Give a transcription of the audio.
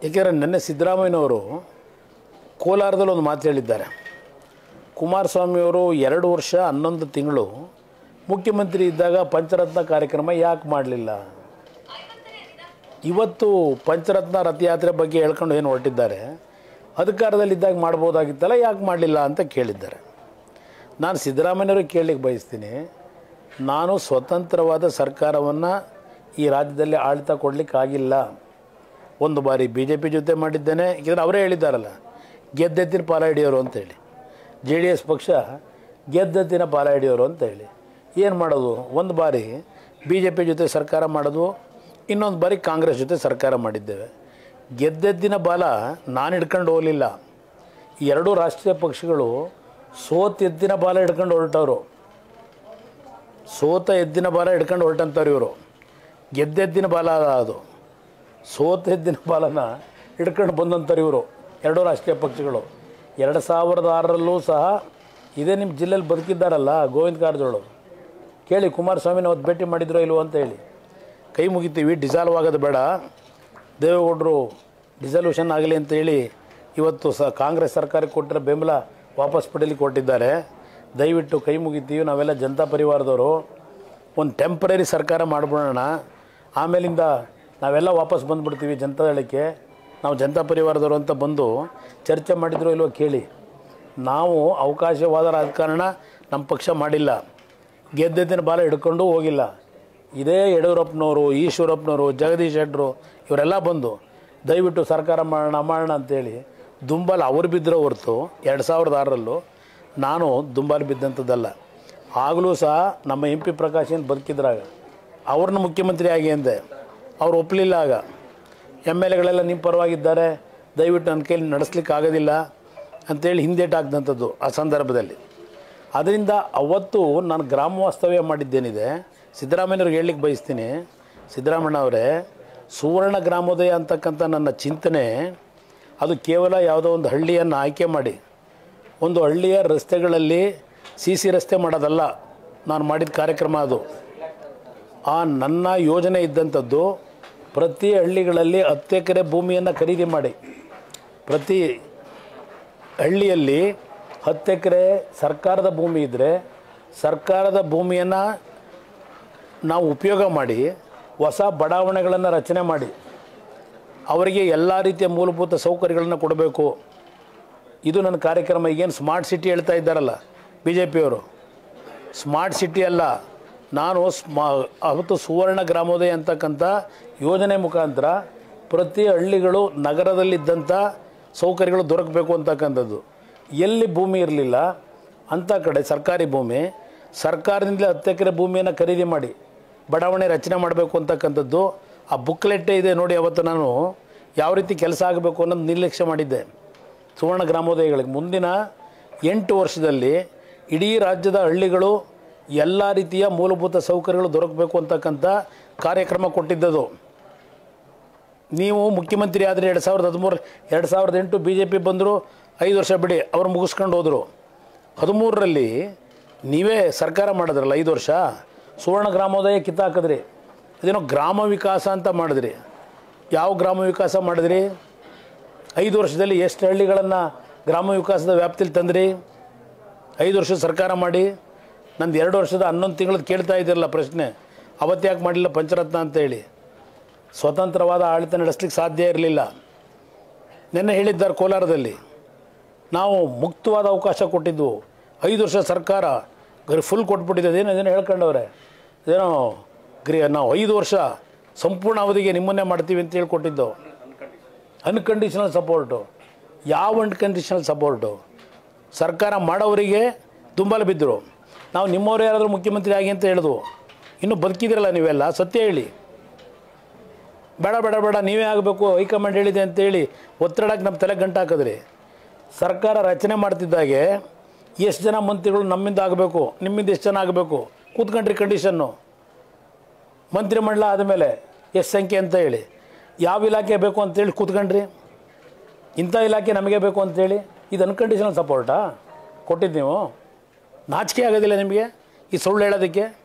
ಏಕೆಂದರೆ ನಿನ್ನೆ ಸಿದ್ದರಾಮಯ್ಯನವರು ಕೋಲಾರದಲ್ಲಿ ಒಂದು ಮಾತು ಹೇಳಿದ್ದಾರೆ ಕುಮಾರಸ್ವಾಮಿಯವರು ಎರಡು ವರ್ಷ ಹನ್ನೊಂದು ತಿಂಗಳು ಮುಖ್ಯಮಂತ್ರಿ ಇದ್ದಾಗ ಪಂಚರತ್ನ ಕಾರ್ಯಕ್ರಮ ಯಾಕೆ ಮಾಡಲಿಲ್ಲ ಇವತ್ತು ಪಂಚರತ್ನ ರಥಯಾತ್ರೆ ಬಗ್ಗೆ ಹೇಳ್ಕೊಂಡು ಏನು ಹೊರಟಿದ್ದಾರೆ ಅಧಿಕಾರದಲ್ಲಿದ್ದಾಗ ಮಾಡ್ಬೋದಾಗಿತ್ತಲ್ಲ ಯಾಕೆ ಮಾಡಲಿಲ್ಲ ಅಂತ ಕೇಳಿದ್ದಾರೆ ನಾನು ಸಿದ್ದರಾಮಯ್ಯವ್ರಿಗೆ ಕೇಳಲಿಕ್ಕೆ ಬಯಸ್ತೀನಿ ನಾನು ಸ್ವತಂತ್ರವಾದ ಸರ್ಕಾರವನ್ನು ಈ ರಾಜ್ಯದಲ್ಲಿ ಆಡಳಿತ ಕೊಡಲಿಕ್ಕಾಗಿಲ್ಲ ಒಂದು ಬಾರಿ ಬಿ ಜೆ ಪಿ ಜೊತೆ ಮಾಡಿದ್ದೇನೆ ಯಾಕೆಂದರೆ ಅವರೇ ಹೇಳಿದ್ದಾರಲ್ಲ ಗೆದ್ದೆತ್ತಿನ ಪಾಲ ಹಿಡಿಯೋರು ಅಂತೇಳಿ ಜೆ ಡಿ ಎಸ್ ಪಕ್ಷ ಗೆದ್ದೆತ್ತಿನ ಪಾಲ ಹಿಡಿಯೋರು ಅಂತೇಳಿ ಏನು ಮಾಡೋದು ಒಂದು ಬಾರಿ ಬಿ ಜೆ ಪಿ ಜೊತೆ ಸರ್ಕಾರ ಮಾಡೋದು ಇನ್ನೊಂದು ಬಾರಿ ಕಾಂಗ್ರೆಸ್ ಜೊತೆ ಸರ್ಕಾರ ಮಾಡಿದ್ದೇವೆ ಗೆದ್ದೆದ್ದಿನ ಬಾಲ ನಾನು ಹಿಡ್ಕೊಂಡು ಹೋಗಲಿಲ್ಲ ಈ ಎರಡೂ ರಾಷ್ಟ್ರೀಯ ಪಕ್ಷಗಳು ಸೋತ ಎದ್ದಿನ ಬಾಲ ಹಿಡ್ಕೊಂಡು ಹೊರಟವರು ಸೋತ ಎದ್ದಿನ ಬಾಲ ಹಿಡ್ಕೊಂಡು ಹೊರಟಂಥವ್ರು ಇವರು ಗೆದ್ದೆದ್ದಿನ ಬಾಲ ಅಲ್ಲ ಅದು ಸೋತ ಎದ್ದಿನ ಬಾಲನ ಹಿಡ್ಕೊಂಡು ಬಂದಂಥವ್ರು ಇವರು ಎರಡೂ ರಾಷ್ಟ್ರೀಯ ಪಕ್ಷಗಳು ಎರಡು ಸಾವಿರದ ಆರರಲ್ಲೂ ಸಹ ಇದೇ ನಿಮ್ಮ ಜಿಲ್ಲೆಯಲ್ಲಿ ಬದುಕಿದ್ದಾರಲ್ಲ ಗೋವಿಂದ ಕಾರಜೋಳು ಕೇಳಿ ಕುಮಾರಸ್ವಾಮಿನ ಅವತ್ತು ಭೇಟಿ ಮಾಡಿದ್ರೋ ಇಲ್ವೋ ಅಂತ ಹೇಳಿ ಕೈ ಮುಗಿತೀವಿ ಡಿಸಾಲ್ವ್ ಆಗೋದು ಬೇಡ ದೇವೇಗೌಡರು ಡಿಸಲ್ಯೂಷನ್ ಆಗಲಿ ಅಂತ ಹೇಳಿ ಇವತ್ತು ಸ ಕಾಂಗ್ರೆಸ್ ಸರ್ಕಾರಕ್ಕೆ ಕೊಟ್ಟಿರೋ ಬೆಂಬಲ ವಾಪಸ್ ಪಡೀಲಿಕ್ಕೆ ಕೊಟ್ಟಿದ್ದಾರೆ ದಯವಿಟ್ಟು ಕೈ ಮುಗಿತೀವಿ ನಾವೆಲ್ಲ ಜನತಾ ಪರಿವಾರದವರು ಒಂದು ಟೆಂಪ್ರರಿ ಸರ್ಕಾರ ಮಾಡ್ಬಿಡೋಣ ಆಮೇಲಿಂದ ನಾವೆಲ್ಲ ವಾಪಸ್ ಬಂದುಬಿಡ್ತೀವಿ ಜನತಾದಳಕ್ಕೆ ನಾವು ಜನತಾ ಪರಿವಾರದವರು ಅಂತ ಬಂದು ಚರ್ಚೆ ಮಾಡಿದ್ರು ಇಲ್ವೋ ಕೇಳಿ ನಾವು ಅವಕಾಶವಾದ ರಾಜಕಾರಣ ನಮ್ಮ ಪಕ್ಷ ಮಾಡಿಲ್ಲ ಗೆದ್ದೆದ್ದಿನ ಬಾಲ ಹಿಡ್ಕೊಂಡು ಹೋಗಿಲ್ಲ ಇದೇ ಯಡಿಯೂರಪ್ಪನವರು ಈಶ್ವರಪ್ಪನವರು ಜಗದೀಶ್ ಶೆಟ್ಟರು ಇವರೆಲ್ಲ ಬಂದು ದಯವಿಟ್ಟು ಸರ್ಕಾರ ಮಾಡೋಣ ಮಾಡೋಣ ಅಂತೇಳಿ ದುಂಬಾಲು ಅವ್ರು ಬಿದ್ದರೆ ಹೊರತು ಎರಡು ಸಾವಿರದ ಆರರಲ್ಲೂ ನಾನು ದುಂಬಾಲು ಬಿದ್ದಂಥದ್ದಲ್ಲ ಆಗಲೂ ಸಹ ನಮ್ಮ ಎಂ ಪಿ ಪ್ರಕಾಶ್ ಏನು ಬದುಕಿದ್ರಾಗ ಅವ್ರನ್ನ ಮುಖ್ಯಮಂತ್ರಿ ಆಗಿ ಅಂದೆ ಅವ್ರು ಒಪ್ಪಲಿಲ್ಲ ಆಗ ಎಮ್ ಎಲ್ ಎಗಳೆಲ್ಲ ನಿಮ್ಮ ಪರವಾಗಿದ್ದಾರೆ ದಯವಿಟ್ಟು ನನ್ನ ಕೈಲಿ ನಡೆಸ್ಲಿಕ್ಕೆ ಆಗೋದಿಲ್ಲ ಅಂತೇಳಿ ಹಿಂದೇಟು ಹಾಕ್ದಂಥದ್ದು ಆ ಸಂದರ್ಭದಲ್ಲಿ ಅದರಿಂದ ಅವತ್ತು ನಾನು ಗ್ರಾಮ ವಾಸ್ತವ್ಯ ಮಾಡಿದ್ದೇನಿದೆ ಸಿದ್ದರಾಮಯ್ಯವ್ರಿಗೆ ಹೇಳಲಿಕ್ಕೆ ಬಯಸ್ತೀನಿ ಸಿದ್ದರಾಮಣ್ಣ ಅವರೇ ಸುವರ್ಣ ಗ್ರಾಮೋದಯ ಅಂತಕ್ಕಂಥ ನನ್ನ ಚಿಂತನೆ ಅದು ಕೇವಲ ಯಾವುದೋ ಒಂದು ಹಳ್ಳಿಯನ್ನು ಆಯ್ಕೆ ಮಾಡಿ ಒಂದು ಹಳ್ಳಿಯ ರಸ್ತೆಗಳಲ್ಲಿ ಸಿ ಸಿ ರಸ್ತೆ ಮಾಡೋದಲ್ಲ ನಾನು ಮಾಡಿದ ಕಾರ್ಯಕ್ರಮ ಅದು ಆ ನನ್ನ ಯೋಜನೆ ಇದ್ದಂಥದ್ದು ಪ್ರತಿ ಹಳ್ಳಿಗಳಲ್ಲಿ ಹತ್ತು ಎಕರೆ ಭೂಮಿಯನ್ನು ಖರೀದಿ ಮಾಡಿ ಪ್ರತಿ ಹಳ್ಳಿಯಲ್ಲಿ ಹತ್ತು ಎಕರೆ ಸರ್ಕಾರದ ಭೂಮಿ ಇದ್ದರೆ ಸರ್ಕಾರದ ಭೂಮಿಯನ್ನು ನಾವು ಉಪಯೋಗ ಮಾಡಿ ಹೊಸ ಬಡಾವಣೆಗಳನ್ನು ರಚನೆ ಮಾಡಿ ಅವರಿಗೆ ಎಲ್ಲ ರೀತಿಯ ಮೂಲಭೂತ ಸೌಕರ್ಯಗಳನ್ನು ಕೊಡಬೇಕು ಇದು ನನ್ನ ಕಾರ್ಯಕ್ರಮ ಈಗೇನು ಸ್ಮಾರ್ಟ್ ಸಿಟಿ ಹೇಳ್ತಾ ಇದ್ದಾರಲ್ಲ ಬಿ ಜೆ ಪಿಯವರು ಸ್ಮಾರ್ಟ್ ಸಿಟಿ ಅಲ್ಲ ನಾನು ಸ್ಮಾ ಅವತ್ತು ಸುವರ್ಣ ಗ್ರಾಮೋದಯ ಅಂತಕ್ಕಂಥ ಯೋಜನೆ ಮುಖಾಂತರ ಪ್ರತಿ ಹಳ್ಳಿಗಳು ನಗರದಲ್ಲಿದ್ದಂಥ ಸೌಕರ್ಯಗಳು ದೊರಕಬೇಕು ಅಂತಕ್ಕಂಥದ್ದು ಎಲ್ಲಿ ಭೂಮಿ ಇರಲಿಲ್ಲ ಅಂಥ ಕಡೆ ಸರ್ಕಾರಿ ಭೂಮಿ ಸರ್ಕಾರದಿಂದಲೇ ಹತ್ತು ಎಕರೆ ಭೂಮಿಯನ್ನು ಖರೀದಿ ಮಾಡಿ ಬಡಾವಣೆ ರಚನೆ ಮಾಡಬೇಕು ಅಂತಕ್ಕಂಥದ್ದು ಆ ಬುಕ್ಲೆಟ್ಟೇ ಇದೆ ನೋಡಿ ಅವತ್ತು ನಾನು ಯಾವ ರೀತಿ ಕೆಲಸ ಆಗಬೇಕು ಅನ್ನೋದು ನಿರ್ಲಕ್ಷ್ಯ ಮಾಡಿದ್ದೆ ಸುವರ್ಣ ಗ್ರಾಮೋದಯಗಳಿಗೆ ಮುಂದಿನ ಎಂಟು ವರ್ಷದಲ್ಲಿ ಇಡೀ ರಾಜ್ಯದ ಹಳ್ಳಿಗಳು ಎಲ್ಲ ರೀತಿಯ ಮೂಲಭೂತ ಸೌಕರ್ಯಗಳು ದೊರಕಬೇಕು ಅಂತಕ್ಕಂಥ ಕಾರ್ಯಕ್ರಮ ಕೊಟ್ಟಿದ್ದದು ನೀವು ಮುಖ್ಯಮಂತ್ರಿ ಆದರೆ ಎರಡು ಸಾವಿರದ ಹದಿಮೂರು ಎರಡು ಸಾವಿರದ ಎಂಟು ಬಿ ಜೆ ಪಿ ಬಂದರು ಐದು ವರ್ಷ ಬಿಡಿ ಅವ್ರು ಮುಗಿಸ್ಕೊಂಡು ಹೋದರು ಹದಿಮೂರರಲ್ಲಿ ನೀವೇ ಸರ್ಕಾರ ಮಾಡಿದ್ರಲ್ಲ ಐದು ವರ್ಷ ಸುವರ್ಣ ಗ್ರಾಮೋದಯ ಕಿತ್ತಾಕಿದ್ರಿ ಅದೇನೋ ಗ್ರಾಮ ವಿಕಾಸ ಅಂತ ಮಾಡಿದ್ರಿ ಯಾವ ಗ್ರಾಮ ವಿಕಾಸ ಮಾಡಿದ್ರಿ ಐದು ವರ್ಷದಲ್ಲಿ ಎಷ್ಟು ಹಳ್ಳಿಗಳನ್ನು ಗ್ರಾಮ ವಿಕಾಸದ ವ್ಯಾಪ್ತಿಲಿ ತಂದ್ರಿ ಐದು ವರ್ಷ ಸರ್ಕಾರ ಮಾಡಿ ನಂದು ಎರಡು ವರ್ಷದ ಹನ್ನೊಂದು ತಿಂಗಳದ್ದು ಕೇಳ್ತಾ ಇದ್ದಿರಲ್ಲ ಪ್ರಶ್ನೆ ಅವತ್ತು ಯಾಕೆ ಮಾಡಲಿಲ್ಲ ಪಂಚರತ್ನ ಅಂತೇಳಿ ಸ್ವತಂತ್ರವಾದ ಆಡಳಿತ ನಡೆಸ್ಲಿಕ್ಕೆ ಸಾಧ್ಯ ಇರಲಿಲ್ಲ ನಿನ್ನೆ ಹೇಳಿದ್ದಾರೆ ಕೋಲಾರದಲ್ಲಿ ನಾವು ಮುಕ್ತವಾದ ಅವಕಾಶ ಕೊಟ್ಟಿದ್ದು ಐದು ವರ್ಷ ಸರ್ಕಾರ ಫುಲ್ ಕೊಟ್ಬಿಟ್ಟಿದೆ ಅದೇನು ಅದೇನು ಹೇಳ್ಕೊಂಡವ್ರೆ ಅದೇನೋ ಗ್ರಿ ನಾವು ಐದು ವರ್ಷ ಸಂಪೂರ್ಣ ಅವಧಿಗೆ ನಿಮ್ಮನ್ನೇ ಮಾಡ್ತೀವಿ ಅಂತ ಹೇಳ್ಕೊಟ್ಟಿದ್ದು ಅನ್ಕಂಡೀಷನಲ್ ಸಪೋರ್ಟು ಯಾವ ಅನ್ಕಂಡೀಷನಲ್ ಸಪೋರ್ಟು ಸರ್ಕಾರ ಮಾಡೋವರಿಗೆ ದುಂಬಲ ಬಿದ್ದರು ನಾವು ನಿಮ್ಮವ್ರು ಯಾರಾದರೂ ಮುಖ್ಯಮಂತ್ರಿ ಆಗಿ ಅಂತ ಹೇಳಿದ್ವು ಇನ್ನೂ ಬದುಕಿದಿರಲ್ಲ ನೀವೆಲ್ಲ ಸತ್ಯ ಹೇಳಿ ಬೇಡ ಬೇಡ ಬೇಡ ನೀವೇ ಆಗಬೇಕು ಹೈಕಮಾಂಡ್ ಹೇಳಿದೆ ಅಂತೇಳಿ ಒತ್ತಡಕ್ಕೆ ನಮ್ಮ ತಲೆ ಗಂಟು ಹಾಕಿದ್ರಿ ಸರ್ಕಾರ ರಚನೆ ಮಾಡ್ತಿದ್ದಾಗೆ ಎಷ್ಟು ಜನ ಮಂತ್ರಿಗಳು ನಮ್ಮಿಂದ ಆಗಬೇಕು ನಿಮ್ಮಿಂದ ಎಷ್ಟು ಜನ ಆಗಬೇಕು ಕೂತ್ಕೊಂಡ್ರಿ ಕಂಡೀಷನ್ನು ಮಂತ್ರಿಮಂಡಲ ಆದಮೇಲೆ ಎಷ್ಟು ಸಂಖ್ಯೆ ಅಂತ ಹೇಳಿ ಯಾವ ಇಲಾಖೆ ಬೇಕು ಅಂತೇಳಿ ಕೂತ್ಕೊಂಡ್ರಿ ಇಂಥ ಇಲಾಖೆ ನಮಗೆ ಬೇಕು ಅಂತೇಳಿ ಇದು ಅನ್ಕಂಡೀಷನಲ್ ಸಪೋರ್ಟಾ ಕೊಟ್ಟಿದ್ದು ನೀವು ನಾಚಿಕೆ ಆಗೋದಿಲ್ಲ ನಿಮಗೆ ಈ ಸುಳ್ಳು ಹೇಳೋದಕ್ಕೆ